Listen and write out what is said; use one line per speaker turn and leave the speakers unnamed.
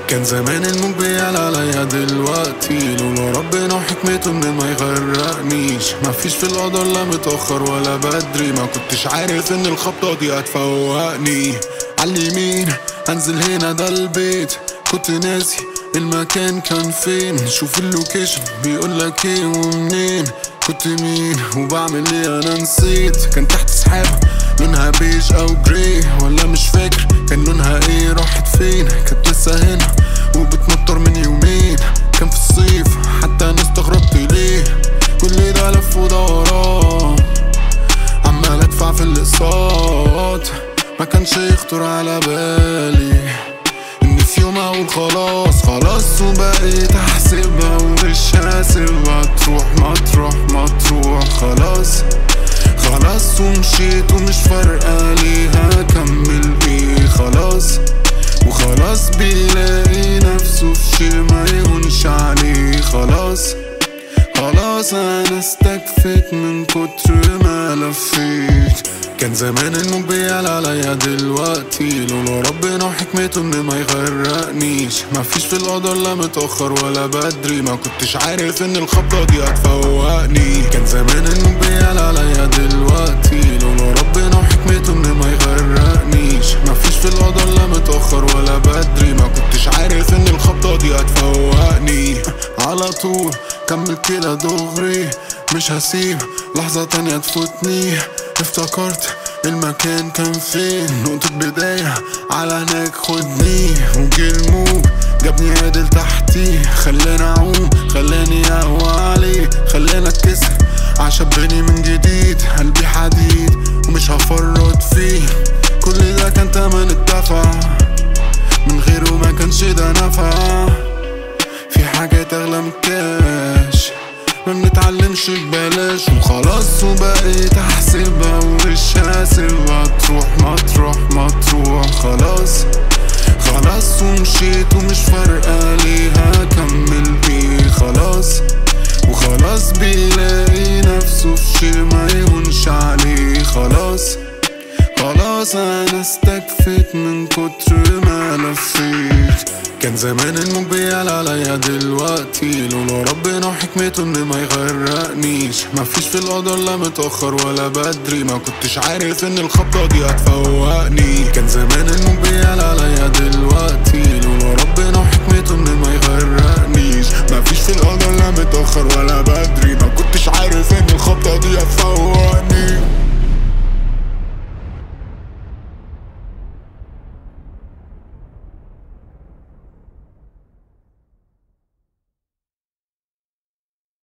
كان زمان الموج بيعلى عليا دلوقتي لولا ربنا وحكمته ان ما يغرقنيش مفيش في القدر لا متأخر ولا بدري ما كنتش عارف ان الخبطة دي هتفوقني عاليمين انزل هنا ده البيت كنت ناسي المكان كان فين شوف اللوكيشن بيقولك ايه ومنين كنت مين وبعمل ايه انا نسيت كان تحت سحابة لونها بيج او جري ولا مش فاكر كان لونها ايه راحت فين كانت لسه هنا وبتمطر من يومين كان في الصيف حتى انا استغربت ليه كل ده لف ودوران عمال ادفع في الاقساط ما كانش يخطر على بالي ان في يوم اقول خلاص خلاص وبقيت احسبها ومش هسيبها تروح ما تروح ما تروح خلاص خلاص ومشيت ومش فارقة ليه هكمل ايه خلاص وخلاص بيلاقي نفسه في شي ما يهونش عليه خلاص خلاص انا استكفيت من كتر ما لفيت كان زمان الموج بيعلى عليا دلوقتي لولا ربنا وحكمته ان ما يغرقنيش مفيش في القدر لا متأخر ولا بدري ما كنتش عارف ان الخبطة دي هتفوقني كان زمان الموج بيعلى عليا دلوقتي لولا ربنا وحكمته ان ما يغرقنيش مفيش في القدر لا متأخر ولا بدري ما كنتش عارف ان الخبطة دي هتفوقني على طول كمل كده دغري مش هسيب لحظة تانية تفوتني افتكرت المكان كان فين نقطة بداية على هناك خدني وجي الموج جابني عدل تحتي خلاني اعوم خلاني اقوى عليه خلاني اتكسر عشبني من جديد قلبي حديد ومش هفرط فيه كل ده كان تمن الدفع من غيره ما كانش ده نفع في حاجات اغلى من الكاش ما بنتعلمش ببلاش وخلاص وبقيت احسبها ومش هسيبها تروح ما تروح ما تروح خلاص خلاص ومشيت ومش فارقة ليه هكمل ايه خلاص وخلاص بيلاقي نفسه في شي ما يهونش عليه خلاص خلاص انا استكفيت من كتر ما لفيت كان زمان الموج بيعلى عليا دلوقتي لولا ربنا وحكمته ان ما يغرقنيش مفيش في القدر لا متأخر ولا بدري ما كنتش عارف ان الخبطة دي هتفوقني كان زمان الموج بيعلى عليا دلوقتي لولا ربنا وحكمته ان ما يغرقنيش مفيش في القدر لا متأخر ولا